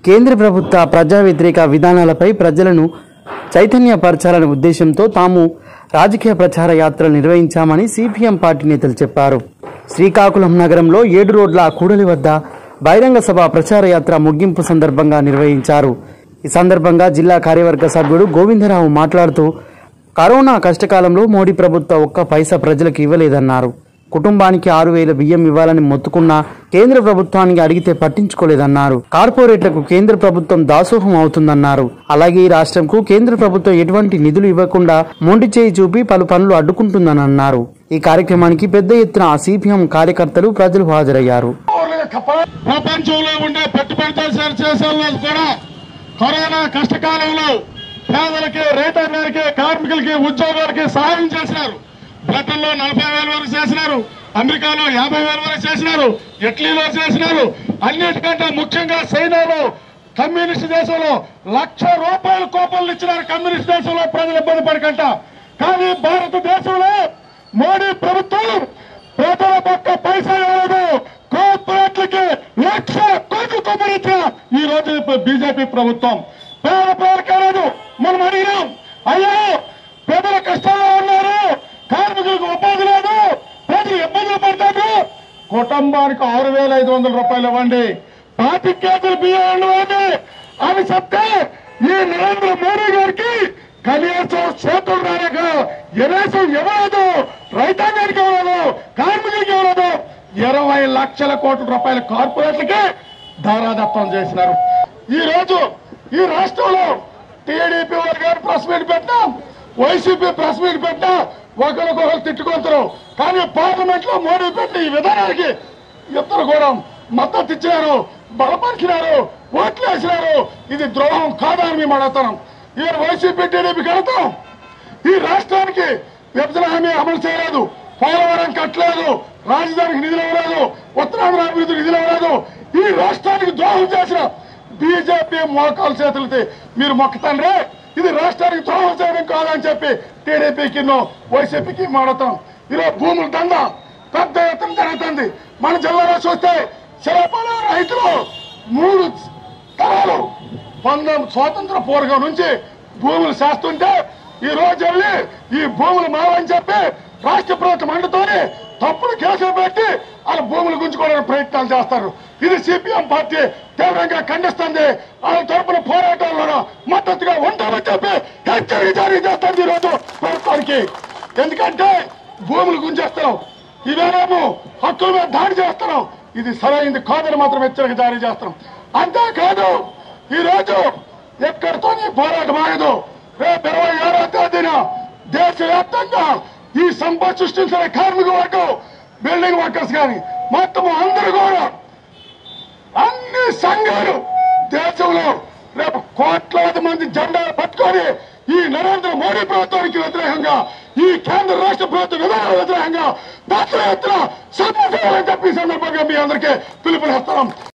కేంద్ర ప్రభుత్వ ప్రజా వ్యతిరేక విధానాలపై ప్రజలను చైతన్యపరచాలనే ఉద్దేశంతో తాము రాజకీయ ప్రచార యాత్రలు నిర్వహించామని సిపిఎం పార్టీ నేతలు చెప్పారు శ్రీకాకుళం నగరంలో ఏడు రోడ్ల కూడలి వద్ద బహిరంగ సభ ప్రచార యాత్ర ముగింపు సందర్భంగా నిర్వహించారు ఈ సందర్భంగా జిల్లా కార్యవర్గ సభ్యుడు గోవిందరావు మాట్లాడుతూ కరోనా కష్టకాలంలో మోడీ ప్రభుత్వం ఒక్క పైసా ప్రజలకు ఇవ్వలేదన్నారు కుటుంబానికి ఆరు వేల బియ్యం ఇవ్వాలని మొత్తుకున్నా కేంద్ర ప్రభుత్వానికి అడిగితే పట్టించుకోలేదన్నారు కార్పొరేట్లకు కేంద్ర ప్రభుత్వం దాసోహం అవుతుందన్నారు అలాగే ఈ రాష్ట్రంకు కేంద్ర ప్రభుత్వం ఎటువంటి నిధులు ఇవ్వకుండా మొండి చేయి చూపి పలు పనులు అడ్డుకుంటుందని అన్నారు ఈ కార్యక్రమానికి పెద్ద ఎత్తున సిపిఎం కార్యకర్తలు ప్రజలు హాజరయ్యారు ప్రపంచంలో ఉండే పెట్టుబడిదారు చేసే వాళ్ళు కూడా కరోనా కష్టకాలంలో పేదలకి రైతాంగానికి కార్మికులకి ఉద్యోగాలకి సహాయం చేసినారు బ్రిటన్లో నలభై వేల వరకు చేసినారు అమెరికాలో యాభై వేల వరకు చేసినారు ఇటలీలో చేసినారు అన్నిటికంటే ముఖ్యంగా చైనాలో కమ్యూనిస్ట్ దేశంలో లక్ష రూపాయల కోపంలు ఇచ్చినారు కమ్యూనిస్ట్ దేశంలో ప్రజలు ఇబ్బంది పడకంట కానీ భారతదేశంలో మోడీ ప్రభుత్వం పేదల పక్క పైసా ఇవ్వలేదు కార్పొరేట్లకి లక్ష కోట్లు కొమ్మరించిన ఈ రోజు బీజేపీ ప్రభుత్వం పేద పేదలేదు మనం అడిగినాం అయ్యో పేదల కష్టాల్లో ఉన్నారు కార్మికులకు ఉపాధి లేదు ప్రజలు ఇబ్బందులు పడతారు కుటుంబానికి ఆరు వేల ఐదు వందల రూపాయలు ఇవ్వండి పాతి కేజీలు బియ్యం ఇవ్వండి అని చెప్తే ఈ నరేంద్ర మోడీ గారికి కనీసం చేతులు రాలేక ఎనేసం ఇవ్వలేదు రైతాంగానికి ఇవ్వలేదు కార్మికులకి ఇవ్వలేదు ఇరవై లక్షల కోట్ల రూపాయల కార్పొరేట్లకి ధారాదత్తం చేసినారు ఈ రోజు ఈ రాష్ట్రంలో టీడీపీ వారు గారు ప్రెస్ మీట్ పెట్టాం వైసీపీ ప్రెస్ మీట్ పెట్టా ఒకరికొకరు తిట్టుకుంటారు కానీ పార్లమెంట్ లో మోడీ పెట్టిన ఈ విధానానికి ఇద్దరు కూడా మద్దతు ఇచ్చినారు బలపరిచినారు ఓట్లు వేసినారు ఇది ద్రోహం కాదని మేము అడుగుతున్నాం ఈ వైసీపీ టీడీపీ కడతాం ఈ రాష్ట్రానికి విభజన హామీ అమలు చేయలేదు పోలవరం కట్టలేదు రాజధానికి నిధులు ఇవ్వలేదు ఉత్తరాంధ్ర అభివృద్ధి నిధులు ఇవ్వలేదు ఈ రాష్ట్రానికి ద్రోహం చేసిన బీజేపీ మోకాలు చేతులకి మీరు మొక్కతండ్రే ఇది రాష్ట్రానికి ద్రోహం చేయడం కాదని చెప్పి టీడీపీకి వైసీపీకి మాడతాం ఈరోజు భూముల దంద పెద్ద ఎత్తున జరుగుతుంది మన జిల్లాలో చూస్తే శిలపాల రైతులు మూడు తరాలు పంతొమ్మిది స్వాతంత్ర పూర్వం నుంచి భూములు చేస్తుంటే ఈ రోజు వెళ్ళి ఈ భూములు మావని చెప్పి రాష్ట్ర ప్రభుత్వం అండుతోని తప్పుడు కేసులు పెట్టి వాళ్ళ భూములు గుంజుకోవడానికి ప్రయత్నాలు చేస్తారు ఇది సిపిఎం పార్టీ తీవ్రంగా ఖండిస్తుంది వాళ్ళ తరపున పోరాటాల్లో మద్దతుగా ఉంటామని చెప్పి హెచ్చరిక జారీ చేస్తుంది ఈ రోజు ప్రభుత్వానికి ఎందుకంటే భూములు గుంజేస్తున్నాం ఇవేమో హక్కుల మీద దాడి చేస్తున్నాం ఇది సరైనది కాదని మాత్రం హెచ్చరిక జారీ చేస్తున్నాం అంతేకాదు ఈ రోజు ఎక్కడితో నీ పోరాటం ఆగదు రేపు ఇరవై ఏడో తేదీన దేశవ్యాప్తంగా ఈ సంపద సృష్టించిన కార్మిక వర్గం బిల్డింగ్ వర్కర్స్ కానీ మొత్తం అందరూ కూడా అన్ని సంఘాలు దేశంలో రేపు కోట్లాది మంది జెండాలు పట్టుకొని ఈ నరేంద్ర మోడీ ప్రభుత్వానికి వ్యతిరేకంగా ఈ కేంద్ర రాష్ట్ర ప్రభుత్వ విధానాల వ్యతిరేకంగా పెద్ద ఎత్తున సభ చేయాలని చెప్పి ఈ సందర్భంగా మీ అందరికీ పిలుపునిస్తున్నాం